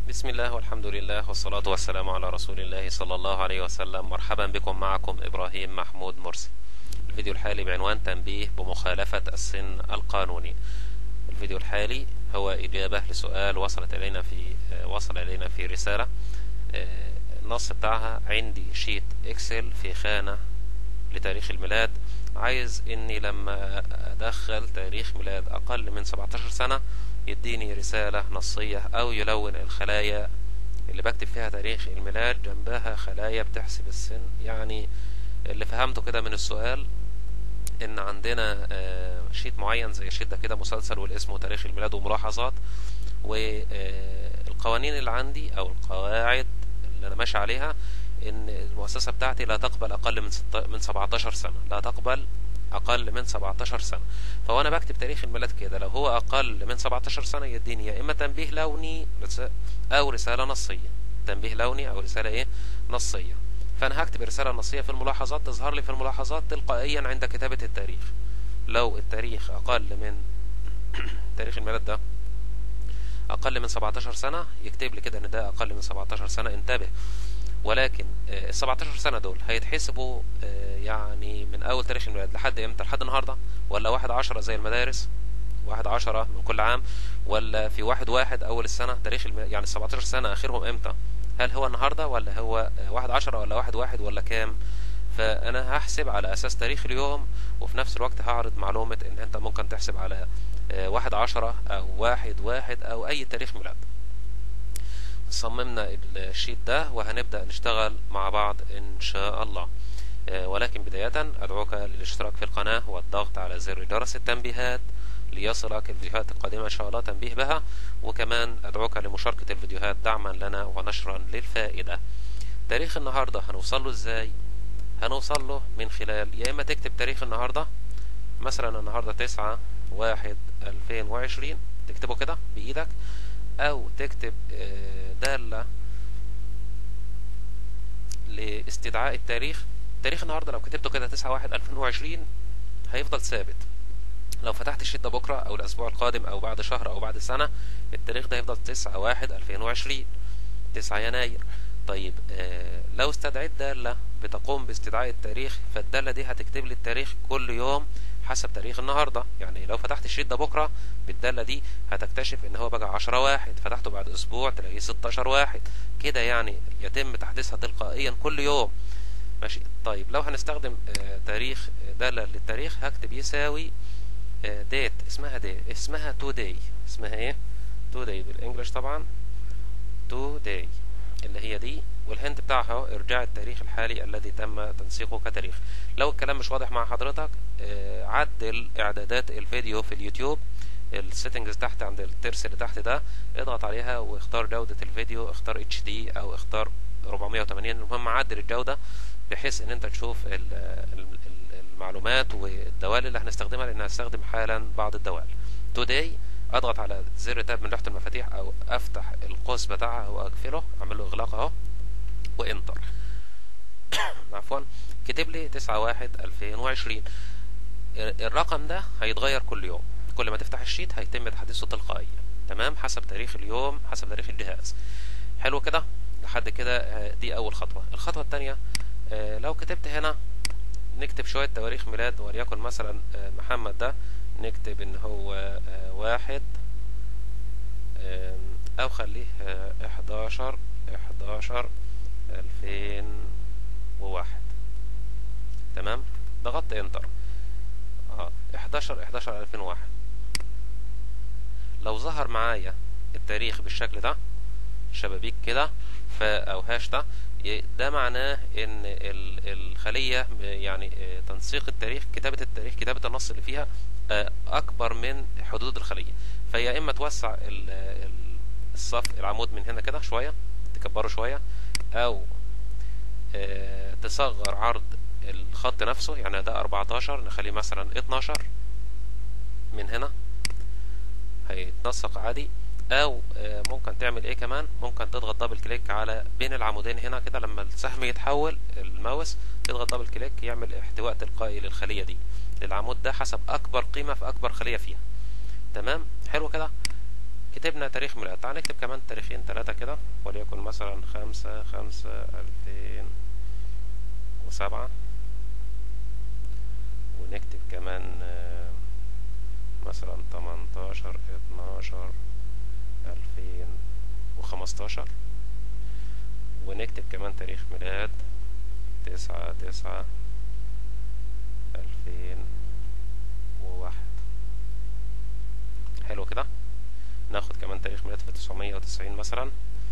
بسم الله والحمد لله والصلاة والسلام على رسول الله صلى الله عليه وسلم مرحبا بكم معكم إبراهيم محمود مرسي الفيديو الحالي بعنوان تنبيه بمخالفة السن القانوني الفيديو الحالي هو إجابة لسؤال وصلت إلينا في وصل إلينا في رسالة النص بتاعها عندي شيت إكسل في خانة لتاريخ الميلاد عايز إني لما أدخل تاريخ ميلاد أقل من 17 سنة يديني رسالة نصية أو يلون الخلايا اللي بكتب فيها تاريخ الميلاد جنبها خلايا بتحسب السن يعني اللي فهمته كده من السؤال ان عندنا شيت معين زي الشيت ده كده مسلسل والاسم تاريخ الميلاد وملاحظات والقوانين اللي عندي او القواعد اللي انا ماشي عليها ان المؤسسة بتاعتي لا تقبل اقل من من 17 سنة لا تقبل اقل من 17 سنة فهو انا بكتب تاريخ الميلاد كده لو هو اقل من 17 سنة يديني يا اما تنبيه لوني او رسالة نصية تنبيه لوني او رسالة ايه نصية فانا هكتب رسالة نصية في الملاحظات تظهر لي في الملاحظات تلقائيا عند كتابة التاريخ لو التاريخ اقل من تاريخ الميلاد ده اقل من 17 سنة يكتب لي كده ان ده اقل من 17 سنة انتبه ولكن ال 17 سنة دول هيتحسبوا يعني من أول تاريخ الميلاد لحد إمتى؟ لحد النهاردة ولا واحد عشرة زي المدارس؟ واحد عشرة من كل عام ولا في واحد واحد أول السنة تاريخ الميلاد يعني 17 سنة آخرهم إمتى؟ هل هو النهاردة ولا هو واحد عشرة ولا واحد واحد ولا كام؟ فأنا هحسب على أساس تاريخ اليوم وفي نفس الوقت هعرض معلومة إن أنت ممكن تحسب على واحد عشرة أو واحد واحد أو أي تاريخ ميلاد. صممنا الشيت ده وهنبدأ نشتغل مع بعض إن شاء الله ولكن بداية أدعوك للاشتراك في القناة والضغط على زر جرس التنبيهات ليصلك الفيديوهات القادمة إن شاء الله تنبيه بها وكمان أدعوك لمشاركة الفيديوهات دعما لنا ونشرا للفائدة تاريخ النهاردة هنوصل له إزاي هنوصل له من خلال يا إما تكتب تاريخ النهاردة مثلا النهاردة تسعة واحد ألفين وعشرين تكتبه كده بإيدك أو تكتب دالة لاستدعاء التاريخ تاريخ النهاردة لو كتبته كده تسعة واحد ألفين وعشرين هيفضل ثابت لو فتحت الشيت ده بكرة أو الأسبوع القادم أو بعد شهر أو بعد سنة التاريخ ده هيفضل تسعة واحد ألفين وعشرين تسعة يناير طيب آه لو استدعيت دالة بتقوم باستدعاء التاريخ فالدالة دي هتكتب لي التاريخ كل يوم حسب تاريخ النهارده يعني لو فتحت الشيت ده بكره بالداله دي هتكتشف ان هو بقى 10 واحد فتحته بعد اسبوع تلاقيه 16 واحد كده يعني يتم تحديثها تلقائيا كل يوم ماشي طيب لو هنستخدم آه تاريخ داله للتاريخ هكتب يساوي آه ديت اسمها دي اسمها تو داي اسمها ايه تو داي بالانجلش طبعا تو داي اللي هي دي والهنت بتاعها اهو ارجاع التاريخ الحالي الذي تم تنسيقه كتاريخ لو الكلام مش واضح مع حضرتك اه عدل اعدادات الفيديو في اليوتيوب السيتنجز تحت عند الترس اللي تحت ده اضغط عليها واختار جودة الفيديو اختار اتش دي او اختار 480 المهم عدل الجودة بحيث ان انت تشوف المعلومات والدوال اللي هنستخدمها لان هنستخدم حالا بعض الدوال today اضغط على زر تاب من تحت المفاتيح او افتح القوس بتاعها او اقفله اعمل له اغلاق اهو وانتر عفوا كتب لي تسعة واحد ألفين وعشرين الرقم ده هيتغير كل يوم كل ما تفتح الشيت هيتم تحديثه تلقائيا تمام حسب تاريخ اليوم حسب تاريخ الجهاز حلو كده لحد كده دي اول خطوة الخطوة التانية لو كتبت هنا نكتب شوية تواريخ ميلاد وليكن مثلا محمد ده نكتب ان هو واحد او خليه احداشر احداشر ألفين وواحد تمام ضغطت انتر اه احداشر احداشر ألفين وواحد لو ظهر معايا التاريخ بالشكل ده شبابيك كده او هاش ده ده معناه ان الخلية يعني تنسيق التاريخ كتابة التاريخ كتابة النص اللي فيها اكبر من حدود الخلية فيا اما توسع الصف العمود من هنا كده شوية تكبره شوية او اه تصغر عرض الخط نفسه يعني ده 14 نخليه مثلا 12 من هنا هيتنسق عادي او اه ممكن تعمل ايه كمان ممكن تضغط دبل كليك على بين العمودين هنا كده لما السهم يتحول الماوس تضغط دبل كليك يعمل احتواء تلقائي للخلية دي للعمود ده حسب اكبر قيمة في اكبر خلية فيها تمام حلو كده كتبنا تاريخ ميلاد تعال نكتب كمان تاريخين ثلاثة كده وليكن مثلا خمسة خمسة ألفين وسبعة ونكتب كمان آه، مثلا تمنتاشر اتناشر ألفين وخمستاشر ونكتب كمان تاريخ ميلاد تسعة تسعة ألفين وواحد حلو كده ناخد كمان تاريخ ميلاد في تسعمية وتسعين مثلا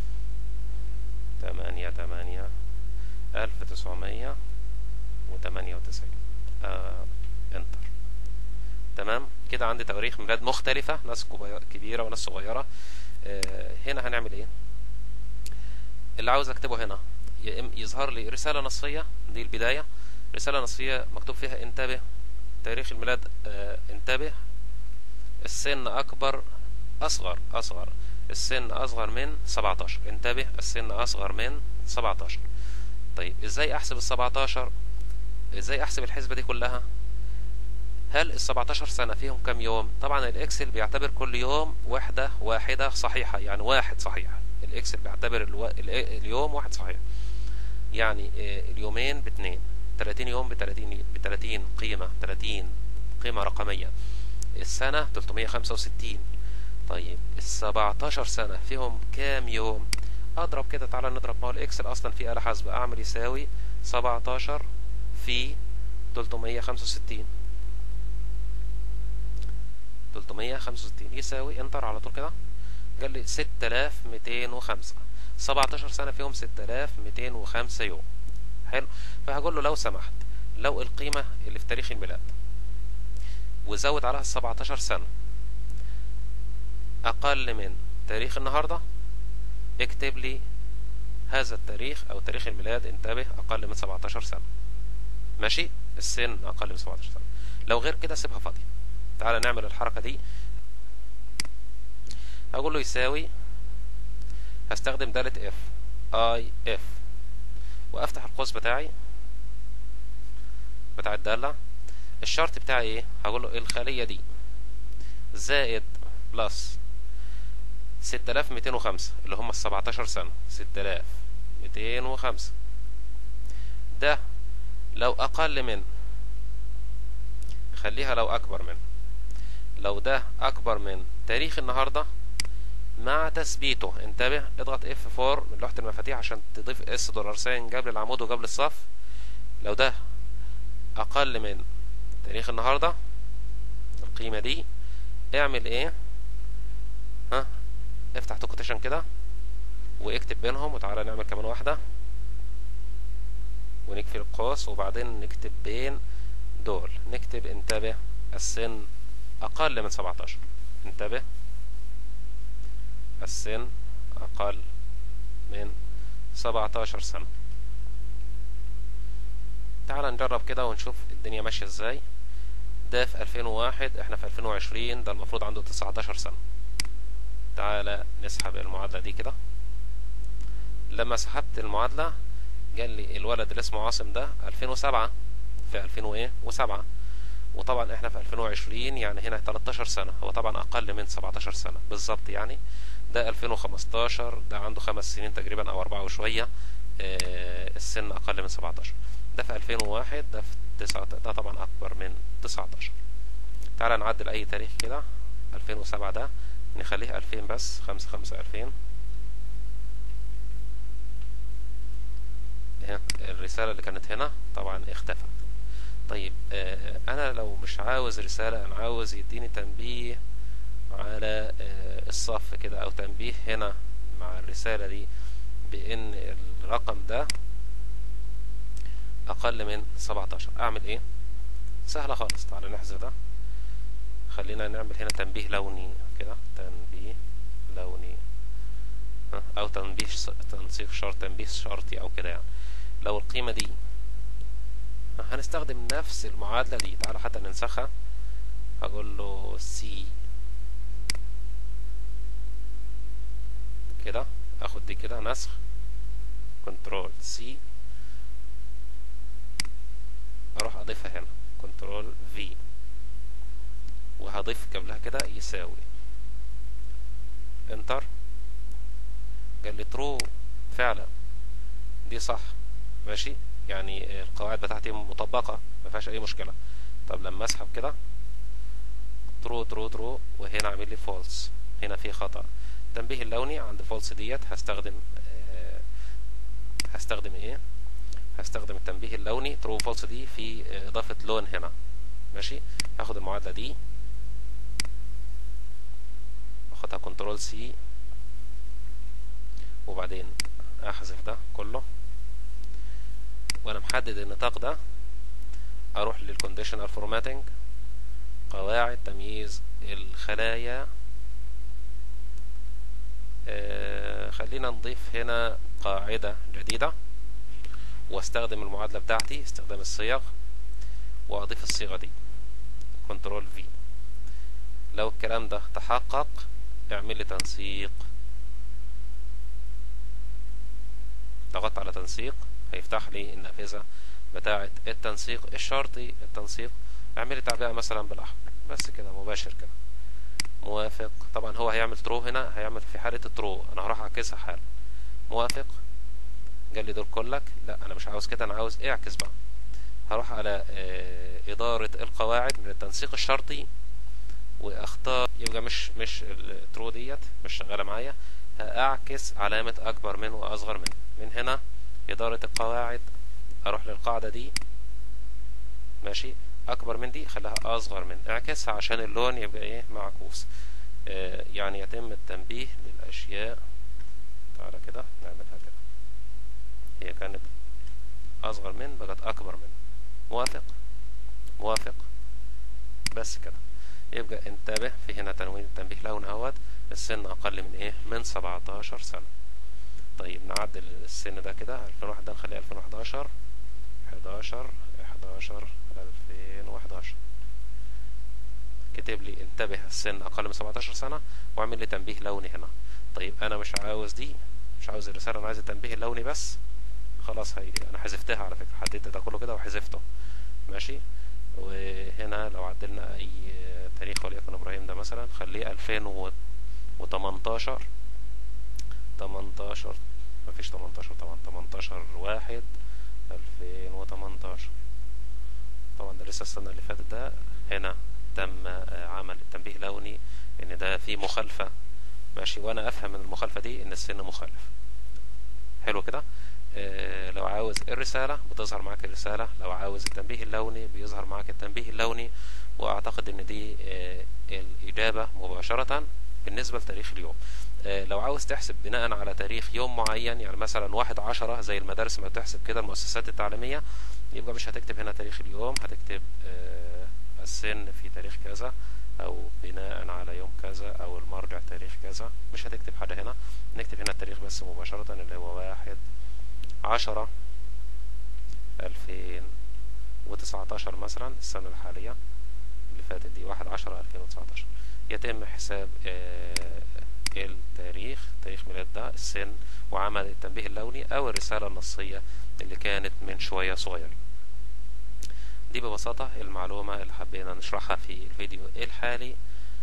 تمانية تمانية ألف تسعمية وتمانية وتسعين آه انتر تمام كده عندي تواريخ ميلاد مختلفة ناس كبي- كبيرة وناس صغيرة آه هنا هنعمل ايه اللي عاوز اكتبه هنا يا إم- يظهر لي رسالة نصية دي البداية رسالة نصية مكتوب فيها انتبه تاريخ الميلاد آه انتبه السن أكبر أصغر أصغر السن أصغر من 17 انتبه السن أصغر من 17 طيب إزاي أحسب ال 17 إزاي أحسب الحسبة دي كلها هل ال 17 سنة فيهم كم يوم طبعا الإكسل بيعتبر كل يوم وحدة واحدة صحيحة يعني واحد صحيح الإكسل بيعتبر الو... ال- اليوم واحد صحيح يعني آه، اليومين باتنين 30 يوم ب 30 ب 30 قيمة 30 قيمة رقمية السنة 365 طيب ال 17 سنة فيهم كام يوم اضرب كده تعالى نضرب ما هو الاكسل اصلا فيه آلة حاسبة اعمل يساوي 17 في 365 365 يساوي انتر على طول كده قال لي 6205 17 سنة فيهم 6205 يوم حلو فهقول له لو سمحت لو القيمة اللي في تاريخ الميلاد وزود عليها ال 17 سنة أقل من تاريخ النهاردة اكتب لي هذا التاريخ أو تاريخ الميلاد انتبه أقل من 17 سنة ماشي السن أقل من 17 سنة لو غير كده سيبها فاضية تعالى نعمل الحركة دي هقول له يساوي هستخدم دالة اف اي اف وافتح القوس بتاعي بتاع الدالة الشرط بتاعي ايه هقول له الخلية دي زائد بلس 6205 اللي هم ال 17 سنة 6205 ده لو أقل من خليها لو أكبر من لو ده أكبر من تاريخ النهاردة مع تثبيته انتبه اضغط F4 من لوحة المفاتيح عشان تضيف اس دولار ساين قبل العمود وقبل الصف لو ده أقل من تاريخ النهاردة القيمة دي اعمل ايه ها افتح توكوتيشن كده واكتب بينهم وتعالى نعمل كمان واحدة ونقفل القوس وبعدين نكتب بين دول نكتب انتبه السن أقل من 17 انتبه السن أقل من 17 سنة تعال نجرب كده ونشوف الدنيا ماشية ازاي ده في 2001 احنا في 2020 ده المفروض عنده 19 سنة تعالى نسحب المعادلة دي كده لما سحبت المعادلة قال لي الولد اللي اسمه عاصم ده 2007 في 2007 وطبعا احنا في 2020 يعني هنا 13 سنة هو طبعا اقل من 17 سنة بالظبط يعني ده 2015 ده عنده خمس سنين تقريبا او اربعة وشوية اه السن اقل من 17 ده في 2001 ده في تسعة ده طبعا اكبر من 19 تعالى نعدل اي تاريخ كده 2007 ده نخليه 2000 بس 5 5 2000 الرسالة اللي كانت هنا طبعا اختفت طيب آه انا لو مش عاوز رسالة انا عاوز يديني تنبيه على آه الصف كده او تنبيه هنا مع الرسالة دي بان الرقم ده اقل من 17 اعمل ايه سهلة خالص تعالى نحذف ده خلينا نعمل هنا تنبيه لوني كده تنبيه لوني او تنبيه تنسيق شرط تنبيه شرطي او كده يعني لو القيمة دي هنستخدم نفس المعادلة دي تعالى حتى ننسخها هقول له سي كده اخد دي كده نسخ كنترول سي اروح اضيفها هنا كنترول في وهضيف قبلها كده يساوي انتر قال لي ترو فعلا دي صح ماشي يعني القواعد بتاعتي مطبقة ما فيهاش اي مشكلة طب لما اسحب كده ترو ترو ترو وهنا عامل لي فولس هنا في خطأ التنبيه اللوني عند فولس ديت هستخدم آه هستخدم ايه هستخدم التنبيه اللوني ترو فولس دي في اضافة لون هنا ماشي هاخد المعادلة دي واخدها كنترول سي وبعدين احذف ده كله وانا محدد النطاق ده اروح للكونديشنال فورماتنج قواعد تمييز الخلايا آه خلينا نضيف هنا قاعدة جديدة واستخدم المعادلة بتاعتي استخدام الصيغ واضيف الصيغة دي كنترول في لو الكلام ده تحقق اعمل لي تنسيق ضغطت على تنسيق هيفتح لي النافذة بتاعة التنسيق الشرطي التنسيق اعمل لي تعبئة مثلا بالاحمر بس كده مباشر كده موافق طبعا هو هيعمل ترو هنا هيعمل في حالة الترو انا هروح اعكسها حال موافق قال لي دول كلك لا انا مش عاوز كده انا عاوز اعكس بقى هروح على اه ادارة القواعد من التنسيق الشرطي واختار يبقى مش مش الترو ديت مش شغالة معايا هاعكس علامة اكبر من واصغر من من هنا ادارة القواعد اروح للقاعدة دي ماشي اكبر من دي خليها اصغر من اعكسها عشان اللون يبقى ايه معكوس اه يعني يتم التنبيه للاشياء تعالى كده نعملها كده هي كانت اصغر من بقت اكبر من موافق موافق بس كده يبقى انتبه في هنا تنوين التنبيه لون اهوت السن اقل من ايه من 17 سنة طيب نعدل السن ده كده 2001 ده نخليه 2011 11 11 2011 كتب لي انتبه السن اقل من 17 سنة واعمل لي تنبيه لوني هنا طيب انا مش عاوز دي مش عاوز الرسالة انا عايز التنبيه اللوني بس خلاص هي انا حذفتها على فكرة حددت ده كله كده وحذفته ماشي وهنا لو عدلنا اي تاريخ وليكن ابراهيم ده مثلا خليه 2018 18 مفيش 18 طبعا 18 واحد 2018 طبعا ده لسه السنة اللي فاتت ده هنا تم عمل التنبيه لوني ان ده في مخالفة ماشي وانا افهم من المخالفة دي ان السن مخالف حلو كده اه لو عاوز الرسالة بتظهر معاك الرسالة لو عاوز التنبيه اللوني بيظهر معاك التنبيه اللوني واعتقد ان دي اه الاجابة مباشرة بالنسبة لتاريخ اليوم اه لو عاوز تحسب بناء على تاريخ يوم معين يعني مثلا واحد عشرة زي المدارس ما بتحسب كده المؤسسات التعليمية يبقى مش هتكتب هنا تاريخ اليوم هتكتب السن في تاريخ كذا او بناء على يوم كذا او المرجع تاريخ كذا مش هتكتب حاجة هنا نكتب هنا التاريخ بس مباشرة اللي هو واحد عشرة الفين وتسعتاشر مثلا السنة الحالية اللي فاتت دي واحد عشرة الفين وتسعتاشر يتم حساب التاريخ تاريخ ميلاد ده السن وعمل التنبيه اللوني او الرسالة النصية اللي كانت من شوية صغيرين دي ببساطة المعلومة اللي حبينا نشرحها في الفيديو الحالي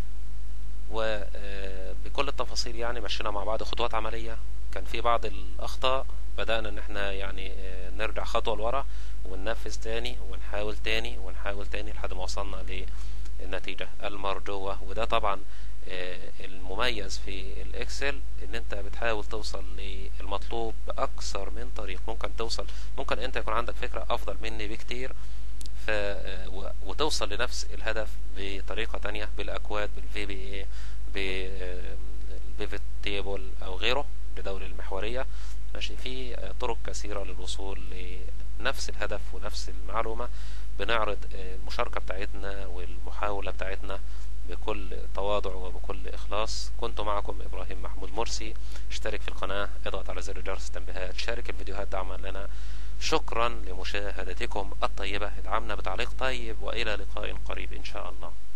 وبكل التفاصيل يعني مشينا مع بعض خطوات عملية كان في بعض الأخطاء بدأنا ان احنا يعني نرجع خطوة لورا وننفذ تاني ونحاول تاني ونحاول تاني لحد ما وصلنا للنتيجة المرجوة وده طبعا المميز في الاكسل ان انت بتحاول توصل للمطلوب باكثر من طريق ممكن توصل ممكن انت يكون عندك فكرة افضل مني بكتير ف وتوصل لنفس الهدف بطريقة تانية بالاكواد بالفي بي اي بالبيفت تيبل او غيره بدول المحورية ماشي في طرق كثيرة للوصول لنفس الهدف ونفس المعلومة بنعرض المشاركة بتاعتنا والمحاولة بتاعتنا بكل تواضع وبكل إخلاص كنت معكم إبراهيم محمود مرسي اشترك في القناة اضغط على زر جرس التنبيهات شارك الفيديوهات دعما لنا شكرا لمشاهدتكم الطيبة ادعمنا بتعليق طيب وإلى لقاء قريب إن شاء الله